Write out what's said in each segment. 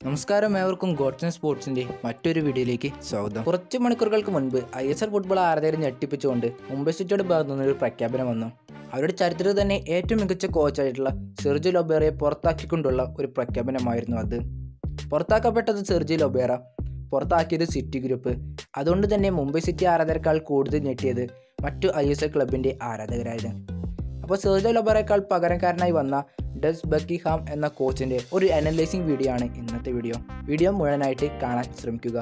നമസ്കാരം ഏവർക്കും ഗോഡ്സൺ സ്പോർട്സിന്റെ മറ്റൊരു വീഡിയോയിലേക്ക് സ്വാഗതം കുറച്ച് മണിക്കൂറുകൾക്ക് മുൻപ് ഐ എസ് എൽ ഫുട്ബോൾ ആരാധകരെ ഞെട്ടിപ്പിച്ചുകൊണ്ട് മുംബൈ സിറ്റിയുടെ ഭാഗത്തു നിന്നൊരു പ്രഖ്യാപനം വന്നു അവരുടെ ചരിത്രത്തിൽ തന്നെ ഏറ്റവും മികച്ച കോച്ചായിട്ടുള്ള സെർജി ലൊബേറയെ പുറത്താക്കിക്കൊണ്ടുള്ള ഒരു പ്രഖ്യാപനമായിരുന്നു അത് പുറത്താക്കപ്പെട്ടത് സെർജി ലൊബേറ പുറത്താക്കിയത് സിറ്റി ഗ്രൂപ്പ് അതുകൊണ്ട് തന്നെ മുംബൈ സിറ്റി ആരാധകരെക്കാൾ കൂടുതൽ ഞെട്ടിയത് മറ്റു ഐ എസ് എൽ ക്ലബിൻ്റെ ആരാധകരായിരുന്നു അപ്പോൾ സെർജോ ലൊബറേക്കാൾ പകരക്കാരനായി വന്ന ഡസ് ബക്കിഹാം എന്ന കോച്ചിൻ്റെ ഒരു അനലൈസിംഗ് വീഡിയോ ആണ് ഇന്നത്തെ വീഡിയോ വീഡിയോ മുഴുവനായിട്ട് കാണാൻ ശ്രമിക്കുക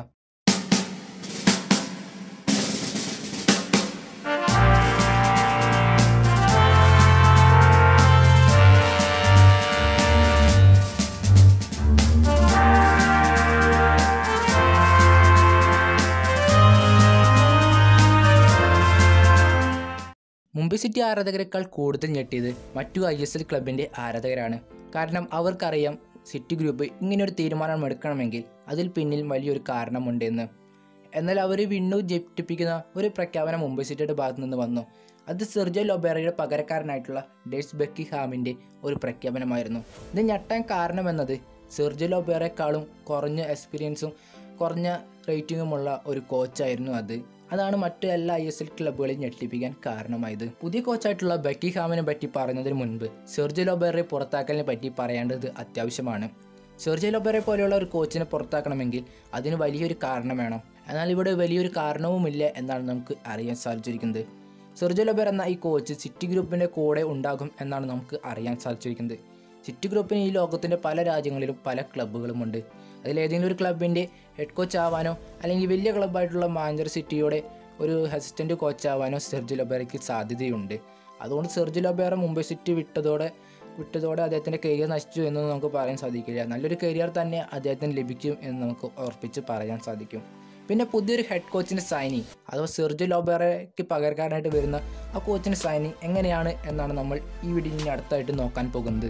മുംബൈ സിറ്റി ആരാധകരെക്കാൾ കൂടുതൽ ഞെട്ടിയത് മറ്റു ഐ എസ് എൽ ക്ലബിൻ്റെ ആരാധകരാണ് കാരണം അവർക്കറിയാം സിറ്റി ഗ്രൂപ്പ് ഇങ്ങനൊരു തീരുമാനം എടുക്കണമെങ്കിൽ അതിൽ പിന്നിൽ വലിയൊരു കാരണമുണ്ടെന്ന് എന്നാൽ അവർ വീണ്ടും ജയിപ്പിക്കുന്ന ഒരു പ്രഖ്യാപനം മുംബൈ സിറ്റിയുടെ ഭാഗത്തു നിന്ന് വന്നു അത് സെർജോ ലൊബേറയുടെ പകരക്കാരനായിട്ടുള്ള ഡെസ് ബെക്കി ഹാമിൻ്റെ ഒരു പ്രഖ്യാപനമായിരുന്നു ഇത് ഞെട്ടാൻ കാരണമെന്നത് സെർജോ ലൊബേറെക്കാളും കുറഞ്ഞ എക്സ്പീരിയൻസും കുറഞ്ഞ റേറ്റിംഗുമുള്ള ഒരു കോച്ചായിരുന്നു അത് അതാണ് മറ്റു എല്ലാ ഐ എസ് എൽ ക്ലബ്ബുകളെയും ഞെട്ടിപ്പിക്കാൻ കാരണമായത് പുതിയ കോച്ചായിട്ടുള്ള ബെക്കി ഹാമിനെ പറ്റി പറയുന്നതിന് മുൻപ് സെർജി ലൊബേറെ പുറത്താക്കലിനെ പറ്റി പറയേണ്ടത് അത്യാവശ്യമാണ് സെർജി ലൊബേറെ പോലെയുള്ള ഒരു കോച്ചിനെ പുറത്താക്കണമെങ്കിൽ അതിന് വലിയൊരു കാരണം വേണം എന്നാൽ ഇവിടെ വലിയൊരു കാരണവുമില്ല എന്നാണ് നമുക്ക് അറിയാൻ സാധിച്ചിരിക്കുന്നത് സെർജി ലൊബേർ എന്ന ഈ കോച്ച് സിറ്റി ഗ്രൂപ്പിൻ്റെ കൂടെ ഉണ്ടാകും എന്നാണ് നമുക്ക് അറിയാൻ സാധിച്ചിരിക്കുന്നത് സിറ്റി ഗ്രൂപ്പിന് ഈ ലോകത്തിൻ്റെ പല രാജ്യങ്ങളിലും പല ക്ലബ്ബുകളുമുണ്ട് അതിലേതെങ്കിലും ഒരു ക്ലബിൻ്റെ ഹെഡ് കോച്ച് ആവാനോ അല്ലെങ്കിൽ വലിയ ക്ലബ്ബായിട്ടുള്ള മാഞ്ചർ സിറ്റിയുടെ ഒരു അസിസ്റ്റൻറ്റ് കോച്ച് ആവാനോ സെർജി ലൊബേറയ്ക്ക് സാധ്യതയുണ്ട് അതുകൊണ്ട് സെർജി ലൊബേറ മുംബൈ സിറ്റി വിട്ടതോടെ വിട്ടതോടെ അദ്ദേഹത്തിൻ്റെ കരിയർ നശിച്ചു എന്ന് നമുക്ക് പറയാൻ സാധിക്കില്ല നല്ലൊരു കരിയർ തന്നെ അദ്ദേഹത്തിന് ലഭിക്കും എന്ന് നമുക്ക് ഉറപ്പിച്ച് പറയാൻ സാധിക്കും പിന്നെ പുതിയൊരു ഹെഡ് കോച്ചിൻ്റെ സൈനിങ് അഥവാ സെർജി ലോബേറയ്ക്ക് പകരക്കാരനായിട്ട് വരുന്ന ആ കോച്ചിൻ്റെ സൈനിങ് എങ്ങനെയാണ് എന്നാണ് നമ്മൾ ഈ വീഡിയോയിൽ അടുത്തായിട്ട് നോക്കാൻ പോകുന്നത്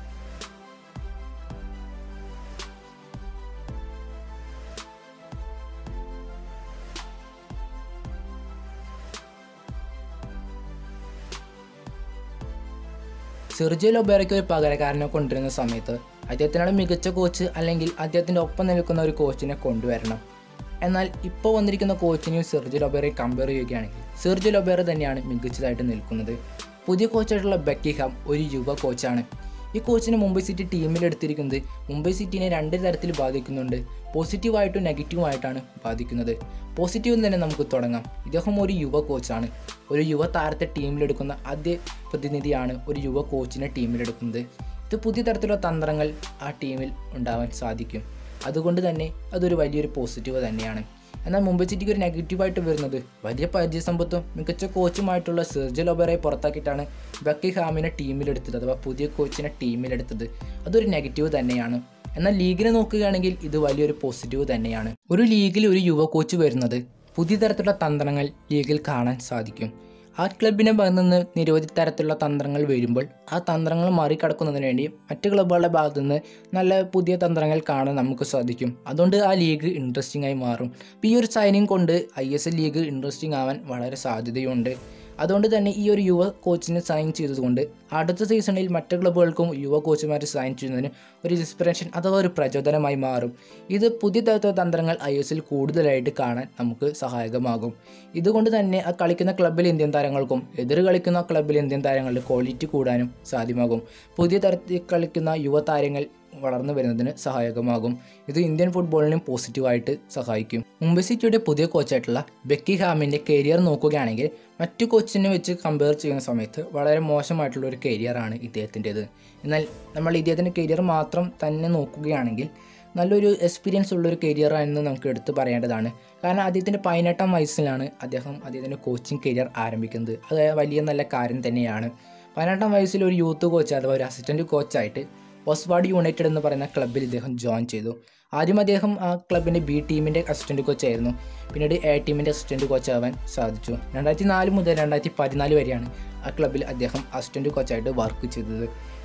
സെർജിയോ ലൊബേറയ്ക്ക് ഒരു പകരക്കാരനെ കൊണ്ടുവരുന്ന സമയത്ത് അദ്ദേഹത്തിനാണ് മികച്ച കോച്ച് അല്ലെങ്കിൽ അദ്ദേഹത്തിൻ്റെ ഒപ്പം നിൽക്കുന്ന ഒരു കോച്ചിനെ കൊണ്ടുവരണം എന്നാൽ ഇപ്പോൾ വന്നിരിക്കുന്ന കോച്ചിനെയും സെർജി ലൊബേറയും കമ്പയർ ചെയ്യുകയാണെങ്കിൽ സെർജി ലൊബേറ തന്നെയാണ് മികച്ചതായിട്ട് നിൽക്കുന്നത് പുതിയ കോച്ചായിട്ടുള്ള ബക്കിഹാം ഒരു യുവ കോച്ചാണ് ഈ കോച്ചിനെ മുംബൈ സിറ്റി ടീമിലെടുത്തിരിക്കുന്നത് മുംബൈ സിറ്റിനെ രണ്ട് തരത്തിൽ ബാധിക്കുന്നുണ്ട് പോസിറ്റീവായിട്ടും നെഗറ്റീവായിട്ടാണ് ബാധിക്കുന്നത് പോസിറ്റീവിൽ തന്നെ നമുക്ക് തുടങ്ങാം ഇദ്ദേഹം ഒരു യുവ കോച്ചാണ് ഒരു യുവ താരത്തെ ടീമിലെടുക്കുന്ന ആദ്യ പ്രതിനിധിയാണ് ഒരു യുവ കോച്ചിനെ ടീമിലെടുക്കുന്നത് ഇത് പുതിയ തരത്തിലുള്ള തന്ത്രങ്ങൾ ആ ടീമിൽ ഉണ്ടാവാൻ സാധിക്കും അതുകൊണ്ട് തന്നെ അതൊരു വലിയൊരു പോസിറ്റീവ് തന്നെയാണ് എന്നാൽ മുംബൈ സിറ്റിക്ക് ഒരു നെഗറ്റീവായിട്ട് വരുന്നത് വലിയ പരിചയസമ്പത്തും മികച്ച കോച്ചുമായിട്ടുള്ള സെർജി ലൊബറെ പുറത്താക്കിയിട്ടാണ് ബക്കി ഹാമിനെ ടീമിലെടുത്തത് അഥവാ പുതിയ കോച്ചിനെ ടീമിലെടുത്തത് അതൊരു നെഗറ്റീവ് തന്നെയാണ് എന്നാൽ ലീഗിനെ നോക്കുകയാണെങ്കിൽ ഇത് വലിയൊരു പോസിറ്റീവ് തന്നെയാണ് ഒരു ലീഗിൽ ഒരു യുവ കോച്ച് വരുന്നത് പുതിയ തരത്തിലുള്ള തന്ത്രങ്ങൾ ലീഗിൽ കാണാൻ സാധിക്കും ആ ക്ലബിനെ ഭാഗത്തു നിന്ന് നിരവധി തരത്തിലുള്ള തന്ത്രങ്ങൾ വരുമ്പോൾ ആ തന്ത്രങ്ങൾ മറികടക്കുന്നതിന് വേണ്ടി മറ്റ് ക്ലബ്ബുകളുടെ ഭാഗത്തു നിന്ന് നല്ല പുതിയ തന്ത്രങ്ങൾ കാണാൻ നമുക്ക് സാധിക്കും അതുകൊണ്ട് ആ ലീഗ് ഇൻട്രസ്റ്റിംഗ് ആയി മാറും അപ്പോൾ ഈ ഒരു സൈനിങ് കൊണ്ട് I S L league interesting ആവാൻ വളരെ സാധ്യതയുണ്ട് അതുകൊണ്ട് തന്നെ ഈ ഒരു യുവ കോച്ചിനെ സൈൻ ചെയ്തതുകൊണ്ട് അടുത്ത സീസണിൽ മറ്റ് ക്ലബ്ബുകൾക്കും യുവ കോച്ചുമാരെ സൈൻ ചെയ്യുന്നതിന് ഒരു ഇൻസ്പിറേഷൻ അഥവാ ഒരു പ്രചോദനമായി മാറും ഇത് പുതിയ തരത്തിലുള്ള തന്ത്രങ്ങൾ ഐ എസ് എൽ കൂടുതലായിട്ട് കാണാൻ നമുക്ക് സഹായകമാകും ഇതുകൊണ്ട് തന്നെ ആ കളിക്കുന്ന ക്ലബ്ബിൽ ഇന്ത്യൻ താരങ്ങൾക്കും എതിർ കളിക്കുന്ന ക്ലബ്ബിൽ ഇന്ത്യൻ താരങ്ങളുടെ ക്വാളിറ്റി കൂടാനും സാധ്യമാകും പുതിയ തരത്തിൽ കളിക്കുന്ന യുവ താരങ്ങൾ വളർന്നു വരുന്നതിന് സഹായകമാകും ഇത് ഇന്ത്യൻ ഫുട്ബോളിനും പോസിറ്റീവായിട്ട് സഹായിക്കും മുംബൈ സിറ്റിയുടെ പുതിയ കോച്ചായിട്ടുള്ള ബെക്കി ഹാമിൻ്റെ കരിയർ നോക്കുകയാണെങ്കിൽ മറ്റു കോച്ചിനെ വെച്ച് കമ്പയർ ചെയ്യുന്ന സമയത്ത് വളരെ മോശമായിട്ടുള്ള ഒരു കരിയറാണ് ഇദ്ദേഹത്തിൻ്റെത് എന്നാൽ നമ്മൾ ഇദ്ദേഹത്തിൻ്റെ കരിയർ മാത്രം തന്നെ നോക്കുകയാണെങ്കിൽ നല്ലൊരു എക്സ്പീരിയൻസ് ഉള്ള ഒരു കരിയറാണെന്ന് നമുക്ക് എടുത്തു പറയേണ്ടതാണ് കാരണം അദ്ദേഹത്തിൻ്റെ പതിനെട്ടാം വയസ്സിലാണ് അദ്ദേഹം അദ്ദേഹത്തിൻ്റെ കോച്ചിങ് കരിയർ ആരംഭിക്കുന്നത് അത് വലിയ നല്ല കാര്യം തന്നെയാണ് പതിനെട്ടാം വയസ്സിൽ ഒരു യൂത്ത് കോച്ച് അഥവാ ഒരു അസിസ്റ്റൻറ്റ് കോച്ചായിട്ട് ഓസ്വാഡ് യുണൈറ്റഡ് എന്ന് പറയുന്ന ക്ലബ്ബിൽ ഇദ്ദേഹം ജോയിൻ ചെയ്തു ആദ്യം അദ്ദേഹം ആ ക്ലബിൻ്റെ ബി ടീമിൻ്റെ അസിസ്റ്റൻറ്റ് കോച്ചായിരുന്നു പിന്നീട് എ ടീമിൻ്റെ അസിസ്റ്റൻറ്റ് കോച്ചാവാൻ സാധിച്ചു രണ്ടായിരത്തി നാല് മുതൽ രണ്ടായിരത്തി പതിനാല് വരെയാണ് ആ ക്ലബ്ബിൽ അദ്ദേഹം അസിസ്റ്റൻറ്റ് കോച്ചായിട്ട് വർക്ക് ചെയ്തത്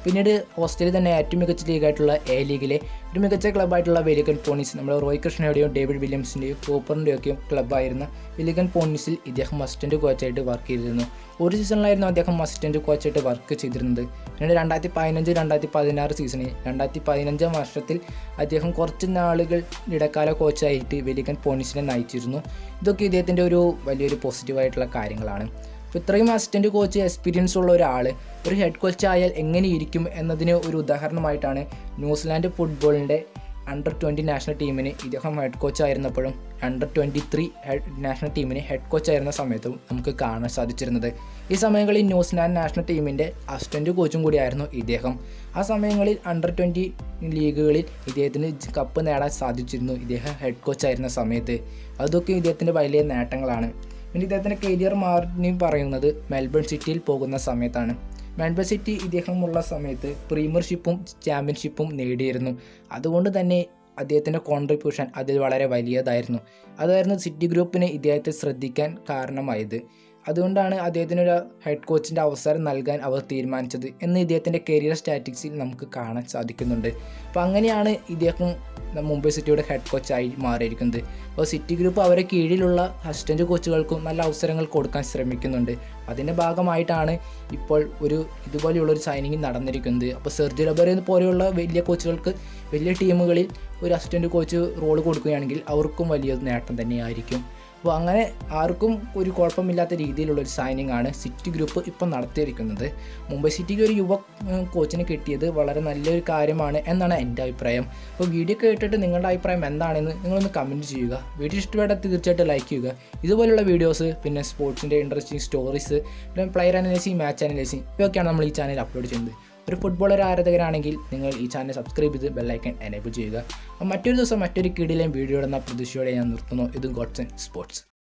പിന്നീട് ഓസ്ട്രേലിയ തന്നെ ഏറ്റവും മികച്ച ലീഗായിട്ടുള്ള എ ലീഗിലെ ഒരു മികച്ച ക്ലബ്ബായിട്ടുള്ള വെലിഗൻ പോണീസ് നമ്മുടെ റോയ് കൃഷ്ണയുടെയും ഡേവിഡ് വില്യംസിൻ്റെയും കൂപ്പറിൻ്റെയും ഒക്കെ ക്ലബ്ബായിരുന്ന വെലിഗൻ പോണീസിൽ ഇദ്ദേഹം അസിസ്റ്റൻറ്റ് കോച്ചായിട്ട് വർക്ക് ചെയ്തിരുന്നു ഒരു സീസണിലായിരുന്നു അദ്ദേഹം അസിസ്റ്റൻറ്റ് കോച്ചായിട്ട് വർക്ക് ചെയ്തിരുന്നത് പിന്നീട് രണ്ടായിരത്തി പതിനഞ്ച് രണ്ടായിരത്തി പതിനാറ് സീസണിൽ രണ്ടായിരത്തി പതിനഞ്ചാം വർഷത്തിൽ അദ്ദേഹം കുറച്ച് നാളുകൾ ഇടക്കാല കോച്ചായിട്ട് വെലിഗൻ പോണീസിനെ നയിച്ചിരുന്നു ഇതൊക്കെ ഇദ്ദേഹത്തിൻ്റെ ഒരു വലിയൊരു പോസിറ്റീവായിട്ടുള്ള കാര്യങ്ങളാണ് അപ്പോൾ ഇത്രയും അസിസ്റ്റൻറ്റ് കോച്ച് എക്സ്പീരിയൻസ് ഉള്ള ഒരാൾ ഒരു ഹെഡ് കോച്ച് ആയാൽ എങ്ങനെ ഇരിക്കും എന്നതിന് ഒരു ഉദാഹരണമായിട്ടാണ് ന്യൂസിലാൻഡ് ഫുട്ബോളിൻ്റെ അണ്ടർ ട്വൻറ്റി നാഷണൽ ടീമിന് ഇദ്ദേഹം ഹെഡ് കോച്ച് ആയിരുന്നപ്പോഴും under twenty three head national ടീമിന് ഹെഡ് കോച്ച് ആയിരുന്ന സമയത്തും നമുക്ക് കാണാൻ സാധിച്ചിരുന്നത് ഈ സമയങ്ങളിൽ ന്യൂസിലാൻഡ് നാഷണൽ ടീമിൻ്റെ അസിസ്റ്റൻറ്റ് കോച്ചും കൂടിയായിരുന്നു ഇദ്ദേഹം ആ സമയങ്ങളിൽ അണ്ടർ ട്വൻറ്റി ലീഗുകളിൽ ഇദ്ദേഹത്തിന് കപ്പ് നേടാൻ സാധിച്ചിരുന്നു ഇദ്ദേഹം ഹെഡ് കോച്ച് ആയിരുന്ന സമയത്ത് അതൊക്കെ ഇദ്ദേഹത്തിൻ്റെ വലിയ നേട്ടങ്ങളാണ് പിന്നെ ഇദ്ദേഹത്തിൻ്റെ കരിയർ മാറി പറയുന്നത് മെൽബൺ സിറ്റിയിൽ പോകുന്ന സമയത്താണ് മെൽബൺ സിറ്റി ഇദ്ദേഹമുള്ള സമയത്ത് പ്രീമിയർഷിപ്പും ചാമ്പ്യൻഷിപ്പും നേടിയിരുന്നു അതുകൊണ്ട് തന്നെ അദ്ദേഹത്തിൻ്റെ കോൺട്രിബ്യൂഷൻ അതിൽ വളരെ വലിയതായിരുന്നു അതായിരുന്നു സിറ്റി ഗ്രൂപ്പിനെ ഇദ്ദേഹത്തെ ശ്രദ്ധിക്കാൻ കാരണമായത് അതുകൊണ്ടാണ് അദ്ദേഹത്തിനൊരു ഹെഡ് കോച്ചിൻ്റെ അവസരം നൽകാൻ അവർ തീരുമാനിച്ചത് എന്ന് ഇദ്ദേഹത്തിൻ്റെ കരിയർ സ്റ്റാറ്റിക്സിൽ നമുക്ക് കാണാൻ സാധിക്കുന്നുണ്ട് അപ്പോൾ അങ്ങനെയാണ് ഇദ്ദേഹം മുംബൈ സിറ്റിയുടെ ഹെഡ് കോച്ചായി മാറിയിരിക്കുന്നത് അപ്പോൾ സിറ്റി ഗ്രൂപ്പ് അവരെ കീഴിലുള്ള അസിസ്റ്റൻറ്റ് കോച്ചുകൾക്കും നല്ല അവസരങ്ങൾ കൊടുക്കാൻ ശ്രമിക്കുന്നുണ്ട് അതിൻ്റെ ഭാഗമായിട്ടാണ് ഇപ്പോൾ ഒരു ഇതുപോലെയുള്ള ഒരു സൈനിങ് നടന്നിരിക്കുന്നത് അപ്പോൾ സെർജി റബറി പോലെയുള്ള വലിയ കോച്ചുകൾക്ക് വലിയ ടീമുകളിൽ ഒരു അസിസ്റ്റൻറ്റ് കോച്ച് റോൾ കൊടുക്കുകയാണെങ്കിൽ അവർക്കും വലിയ നേട്ടം തന്നെയായിരിക്കും അപ്പോൾ അങ്ങനെ ആർക്കും ഒരു കുഴപ്പമില്ലാത്ത രീതിയിലുള്ള ഒരു സൈനിങ് ആണ് സിറ്റി ഗ്രൂപ്പ് ഇപ്പം നടത്തിയിരിക്കുന്നത് മുംബൈ സിറ്റിക്ക് ഒരു യുവ ഉം, കോച്ചിനെ കിട്ടിയത് വളരെ നല്ലൊരു കാര്യമാണ് എന്നാണ് എൻ്റെ അഭിപ്രായം അപ്പോൾ വീഡിയോ കേട്ടിട്ട് നിങ്ങളുടെ അഭിപ്രായം എന്താണെന്ന് നിങ്ങളൊന്ന് കമൻറ്റ് ചെയ്യുക വീഡിയോ ഇഷ്ടപ്പെട്ടാൽ തീർച്ചയായിട്ടും ലൈക്ക് ചെയ്യുക ഇതുപോലുള്ള വീഡിയോസ് പിന്നെ സ്പോർട്സിൻ്റെ ഇൻട്രസ്റ്റിംഗ് സ്റ്റോറീസ് പിന്നെ പ്ലെയർ അനലൈസിങ് മാച്ച് അനലൈസിങ് ഇതൊക്കെയാണ് നമ്മൾ ഈ ചാനൽ അപ്ലോഡ് ചെയ്യുന്നത് ഒരു ഫുട്ബോളർ ആരാധകരാണെങ്കിൽ നിങ്ങൾ ഈ ചാനൽ സബ്സ്ക്രൈബ് ചെയ്ത് ബെല്ലൈക്കൺ എനേബിൾ ചെയ്യുക അപ്പോൾ മറ്റൊരു ദിവസം മറ്റൊരു കീടിലെയും വീഡിയോ ഇടുന്ന പ്രതീക്ഷയോടെ ഞാൻ നിർത്തുന്നു ഇത് ഗോഡ്സൺ സ്പോർട്സ്